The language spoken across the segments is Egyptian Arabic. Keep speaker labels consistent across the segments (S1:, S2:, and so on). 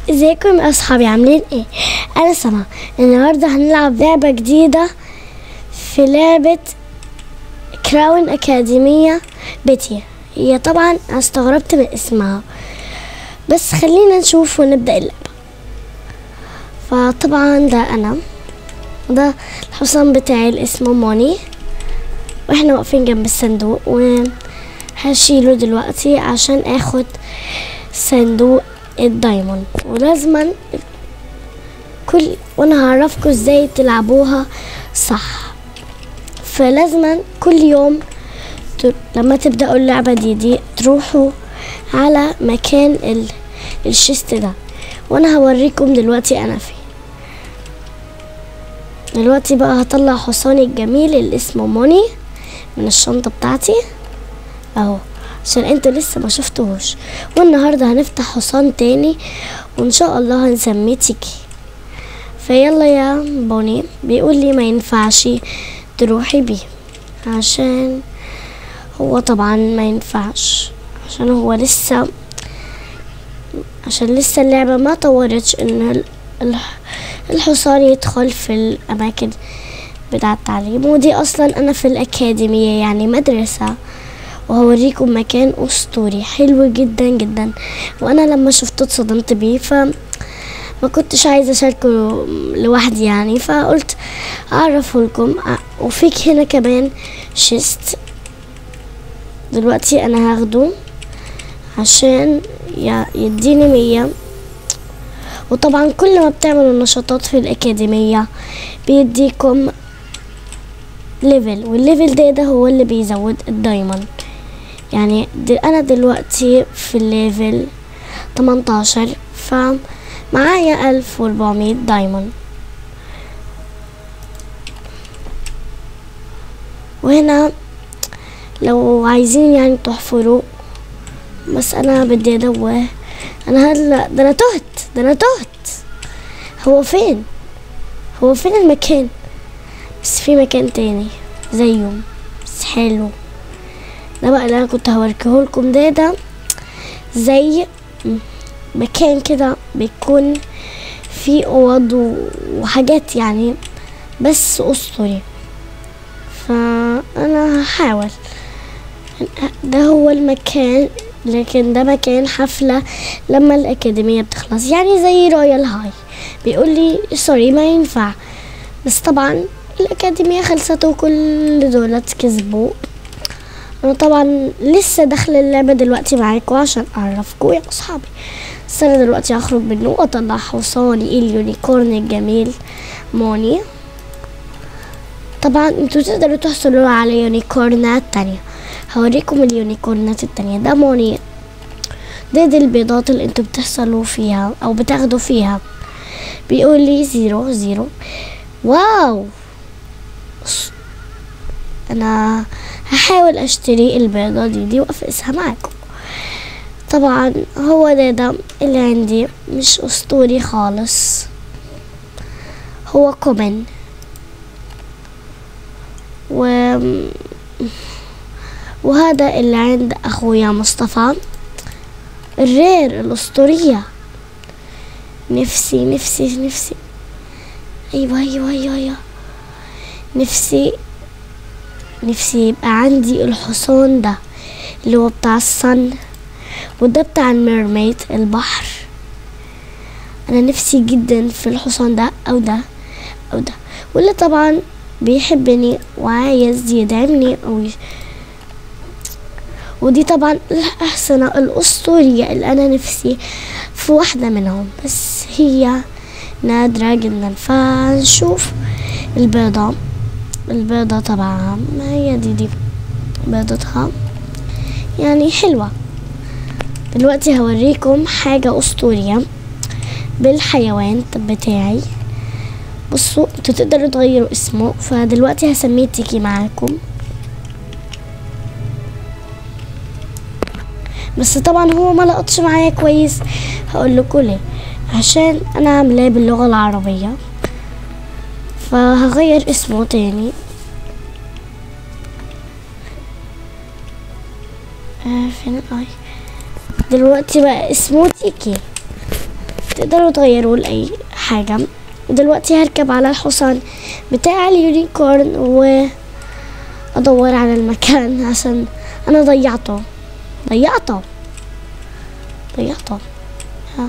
S1: ازيكم يا اصحابي عاملين ايه انا سما النهارده هنلعب لعبه جديده في لعبه كراون اكاديميه بيتي هي طبعا أنا استغربت من اسمها بس خلينا نشوف ونبدا اللعبه فطبعا ده انا ده الحصان بتاعي اللي اسمه موني واحنا واقفين جنب الصندوق وهشيله دلوقتي عشان اخد صندوق الدايموند ولازما كل وانا هعرفكم ازاي تلعبوها صح فلازما كل يوم ت... لما تبدأوا اللعبة دي دي تروحوا على مكان ال... الشيست ده وانا هوريكم دلوقتي انا فين دلوقتي بقى هطلع حصاني الجميل اللي اسمه موني من الشنطة بتاعتي اهو عشان انتوا لسه ما شفتوهوش والنهارده هنفتح حصان تاني وان شاء الله هنسميه تيكي فيلا يا بوني بيقول لي ما ينفعش تروحي بيه عشان هو طبعا ما ينفعش عشان هو لسه عشان لسه اللعبة ما طورتش ان ال- ال- الحصان يدخل في الاماكن بتاع التعليم ودي اصلا انا في الاكاديمية يعني مدرسة وهوريكم مكان اسطوري حلو جدا جدا وانا لما شفته اتصدمت بيه ف ما كنتش عايزه اشاركه لوحدي يعني فقلت اعرفه لكم أ- وفيك هنا كمان شيست دلوقتي انا هاخده عشان ي- يديني مية وطبعا كل ما بتعملوا نشاطات في الأكاديمية بيديكم ليفل والليفل ده ده هو اللي بيزود الدايموند يعني دل انا دلوقتي في الليفل 18 فمعايا 1400 دايموند وهنا لو عايزين يعني تحفروا بس انا بدي ادور انا هلا ده انا تهت ده انا تهت هو فين هو فين المكان بس في مكان تاني زيه بس حلو ده بقى اللي انا كنت هوريكهولكم ده ده زي مكان كده بيكون فيه اوض و- وحاجات يعني بس اسطوري فانا هحاول ده هو المكان لكن ده مكان حفلة لما الأكاديمية بتخلص يعني زي رويال هاي بيقول لي سوري ما ينفع بس طبعا الأكاديمية خلصت وكل دولت كسبوا أنا طبعا لسه داخلة اللعبة دلوقتي معاكم عشان أعرفكم يا أصحابي بس أنا دلوقتي هخرج منه وأطلع حصاني اليونيكورن الجميل موني طبعا انتوا تقدروا تحصلوا على يونيكورنات تانية هوريكم اليونيكورنات التانية ده موني ده دي البيضات اللي انتوا بتحصلوا فيها او بتاخدوا فيها بيقول لي زيرو زيرو واو ص- انا هحاول اشتري البيضة دي دي وافقسها معاكم طبعا هو ده ده اللي عندي مش اسطوري خالص هو كومن و وهذا اللي عند اخويا مصطفى الرير الاسطورية نفسي نفسي نفسي ايوه ايوه ايوه ايوه نفسي نفسي يبقى عندي الحصان ده اللي هو بتاع الصن وده بتاع الميرميد البحر انا نفسي جدا في الحصان ده او ده او ده واللي طبعا بيحبني وعايز يدعمني او يش... ودي طبعا الأحصنة الأسطورية اللي أنا نفسي في واحدة منهم بس هي نادرة جدا فنشوف البيضة البيضة طبعا ما هي دي دي بيضتها يعني حلوة دلوقتي هوريكم حاجة أسطورية بالحيوان بتاعي بصوا انتوا تقدروا تغيروا اسمه فدلوقتي هسميه تيكي معاكم بس طبعا هو ما لقطش معايا كويس هقول لكم ليه عشان انا عاملاه باللغه العربيه فهغير اسمه تاني آه فين الاي دلوقتي بقى اسمه تيكي تقدروا تغيروا لأي حاجة دلوقتي هركب على الحصان بتاع اليونيكورن وأدور على المكان عشان أنا ضيعته ضيعته ضيعته ها.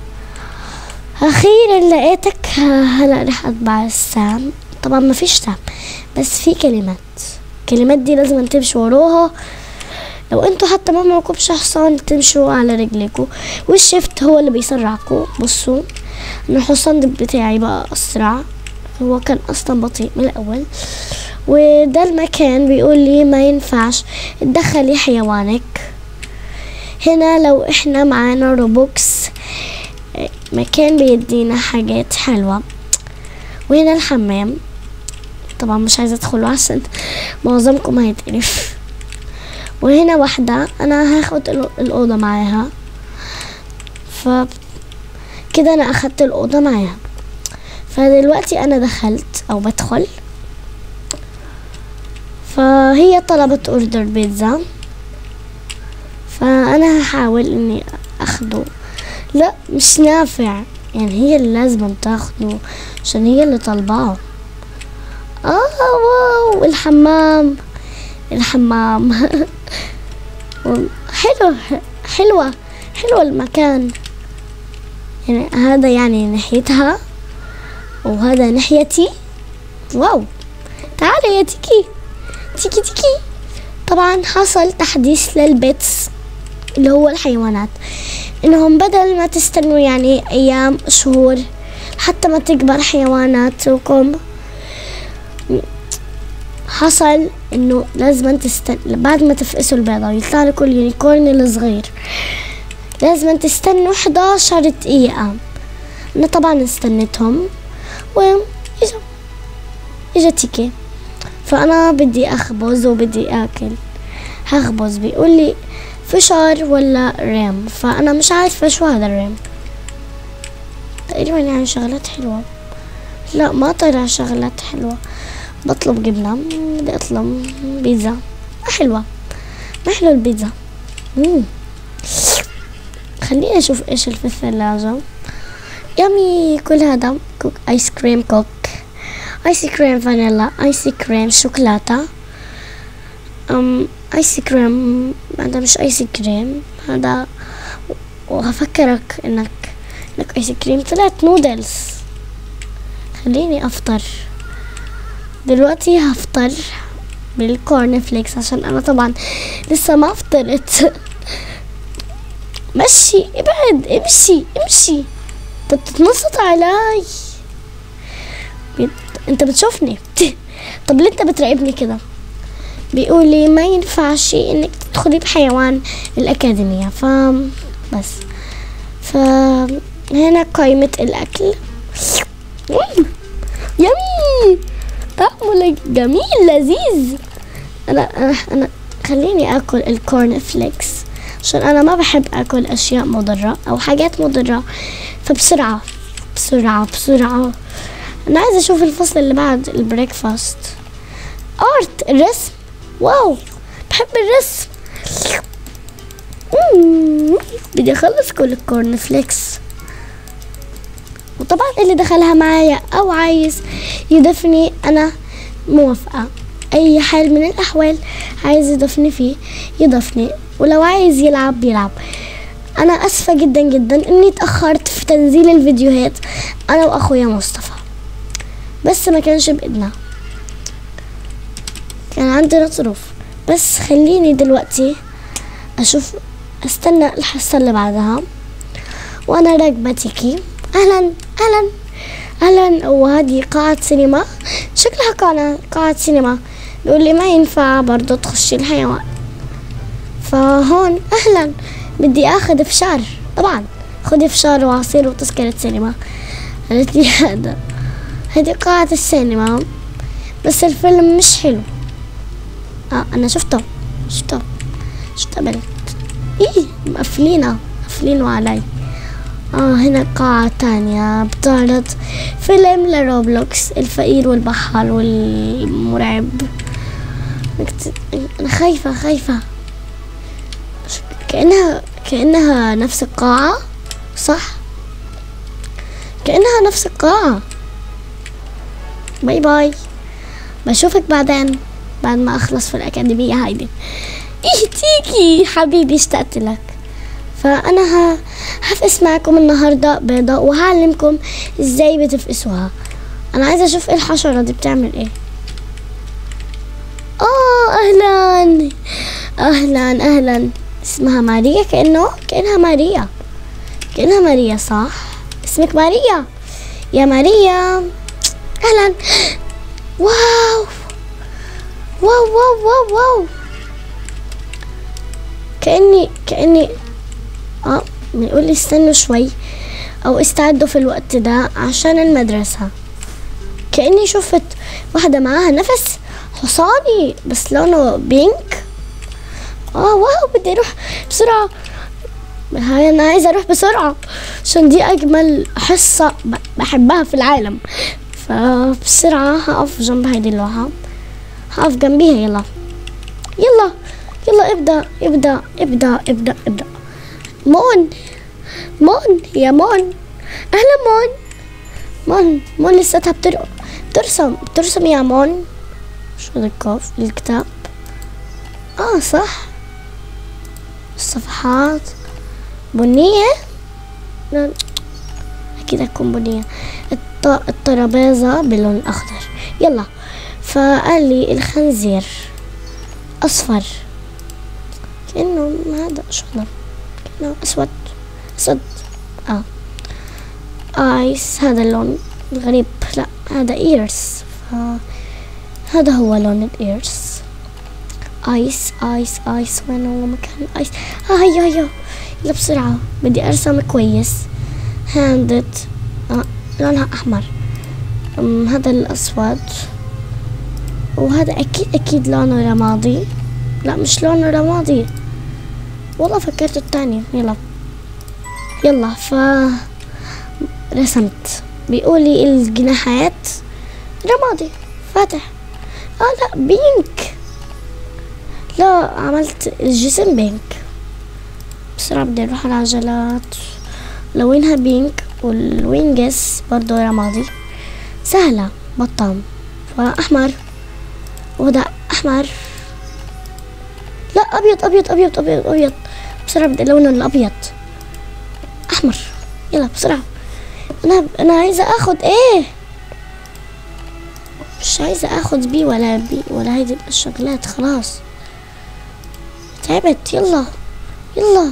S1: أخيرا لقيتك هلا رح أطبع السام طبعا ما فيش سام بس في كلمات الكلمات دي لازم تمشوا وراها لو انتوا حتى ما معكمش حصان تمشوا على رجليكوا والشفت هو اللي بيسرعكوا بصوا ان الحصان بتاعي بقى اسرع هو كان اصلا بطيء من الاول وده المكان بيقول لي ما ينفعش تدخلي حيوانك هنا لو احنا معانا روبوكس مكان بيدينا حاجات حلوة وهنا الحمام طبعا مش عايزة ادخله عشان معظمكم هيتقرف وهنا واحدة انا هاخد الأو- الأوضة معاها ف كده انا اخدت الأوضة معاها فدلوقتي انا دخلت او بدخل فهي طلبت اوردر بيتزا فانا هحاول اني اخده لا مش نافع يعني هي اللي لازم تاخده عشان هي اللي طالباه اه واو الحمام الحمام حلو حلوة حلوة المكان يعني هذا يعني ناحيتها وهذا ناحيتي واو تعالي يا تيكي تيكي تيكي طبعا حصل تحديث للبيتس اللي هو الحيوانات انهم بدل ما تستنوا يعني ايام شهور حتى ما تكبر حيواناتكم حصل انه لازم تستنى بعد ما تفقسوا البيضة ويطلع لكم اليونيكورن الصغير لازم تستنوا 11 دقيقة انا طبعا استنيتهم واجا اجا تيكي فانا بدي اخبز وبدي اكل هخبز بيقول لي فشار ولا رام فانا مش عارفه شو هذا الرام تقريبا يعني شغلات حلوه لا ما طلع شغلات حلوه بطلب جبنه بدي اطلب بيتزا ما حلوه ما حلو البيتزا مم. خليني اشوف ايش اللي في الثلاجه يامي كل هذا كوك ايس كريم كوك ايس كريم فانيلا ايس كريم شوكولاته أم ايس كريم هذا مش ايس كريم هذا وهفكرك انك انك ايس كريم طلعت نودلز خليني افطر دلوقتي هفطر بالكورن فليكس عشان انا طبعا لسه ما فطرت مشي ابعد امشي امشي انت بتتنصت علي بت... انت بتشوفني طب ليه انت بتراقبني كده بيقول لي ما ينفعش انك تدخلي بحيوان الاكاديمية ف بس ف هنا قائمة الاكل مم. يمي طعمه جميل لذيذ انا انا انا خليني اكل الكورن فليكس عشان انا ما بحب اكل اشياء مضرة او حاجات مضرة فبسرعة بسرعة بسرعة انا عايزة اشوف الفصل اللي بعد البريكفاست ارت الرسم واو بحب الرسم مم. بدي اخلص كل الكورن فليكس وطبعا اللي دخلها معايا او عايز يضيفني انا موافقة اي حال من الاحوال عايز يضيفني فيه يضيفني ولو عايز يلعب يلعب انا اسفة جدا جدا اني اتأخرت في تنزيل الفيديوهات انا واخويا مصطفى بس ما كانش بايدنا كان عندنا ظروف بس خليني دلوقتي اشوف استنى الحصة اللي بعدها وانا راكبة تيكي اهلا اهلا اهلا وهذه قاعة سينما شكلها قاعة قاعة سينما بيقول لي ما ينفع برضو تخشي الحيوان فهون اهلا بدي اخذ فشار طبعا خذي فشار وعصير وتذكرة سينما قالت لي هذا هذه قاعة السينما بس الفيلم مش حلو اه انا شفته شفته شفته بنت ايه مقفلينه مقفلينه علي اه هنا قاعة تانية بتعرض فيلم لروبلوكس الفقير والبحار والمرعب انا خايفة خايفة كأنها كأنها نفس القاعة صح اه نفس القاعة باي باي بشوفك بعدين بعد ما اخلص في الاكاديمية هايدي ايه تيجي حبيبي اشتقت لك فانا ه... هفقس معكم النهاردة بيضة وهعلمكم ازاي بتفقسوها انا عايزة اشوف ايه الحشرة دي بتعمل ايه اه اهلا اهلا اهلا اسمها ماريا كأنه كأنها ماريا كأنها ماريا صح اسمك ماريا يا ماريا اهلا واو واو واو واو واو كأني كأني اه بيقول لي استنوا شوي او استعدوا في الوقت ده عشان المدرسة كأني شفت واحدة معاها نفس حصاني بس لونه بينك اه واو بدي اروح بسرعة هاي انا عايزة اروح بسرعة عشان دي اجمل حصة ب- بحبها في العالم فبسرعة هقف جنب هيدي اللوحة هقف جنبيها يلا يلا يلا ابدأ ابدأ ابدأ ابدأ ابدأ مون مون يا مون اهلا مون مون مون لساتها بترقص بترسم بترسم يا مون شو هذا الكاف الكتاب اه صح الصفحات بنية لا أكيد هتكون بنية الط... الترابيزة باللون الأخضر يلا فقال لي الخنزير أصفر كأنه هذا شو هذا كأنه أسود أسود آه آيس هذا اللون الغريب لا هذا إيرس هذا هو لون الإيرس ايس ايس ايس وين هو مكان الايس ها هيا هيا يلا بسرعة بدي ارسم كويس هاندت آه لونها احمر أم هذا الاسود وهذا اكيد اكيد لونه رمادي لا مش لونه رمادي والله فكرت التاني يلا يلا ف رسمت بيقولي الجناحات رمادي فاتح اه لا بينك لا عملت الجسم بينك بسرعة بدي اروح على العجلات لوينها بينك والوينجس برضو رمادي سهلة بطام فأحمر وهذا أحمر لا أبيض أبيض أبيض أبيض أبيض بسرعة بدي لونه الأبيض أحمر يلا بسرعة أنا أنا عايزة أخد إيه مش عايزة أخد بي ولا بي ولا هيدي الشغلات خلاص تعبت يلا يلا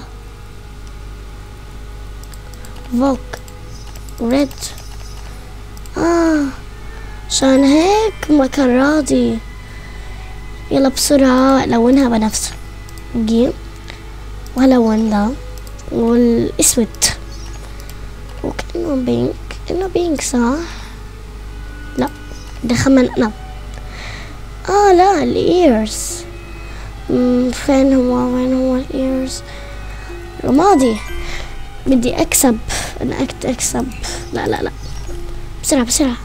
S1: فوك ريد آه عشان هيك ما كان راضي يلا بسرعة لونها بنفسه جيم وهلون ده والاسود وكأنه بينك كأنه بينك صح لا ده خمن انا اه لا الايرز مم، فين هو وين هو الايرز رمادي بدي اكسب انا أكت اكسب لا لا لا بسرعة بسرعة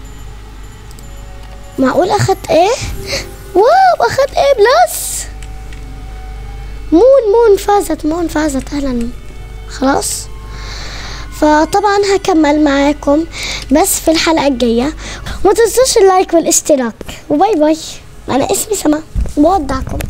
S1: معقول اخدت ايه واو اخدت ايه بلس مون مون فازت مون فازت اهلا خلاص فطبعا هكمل معاكم بس في الحلقة الجاية وما تنسوش اللايك والاشتراك وباي باي انا اسمي سما بودعكم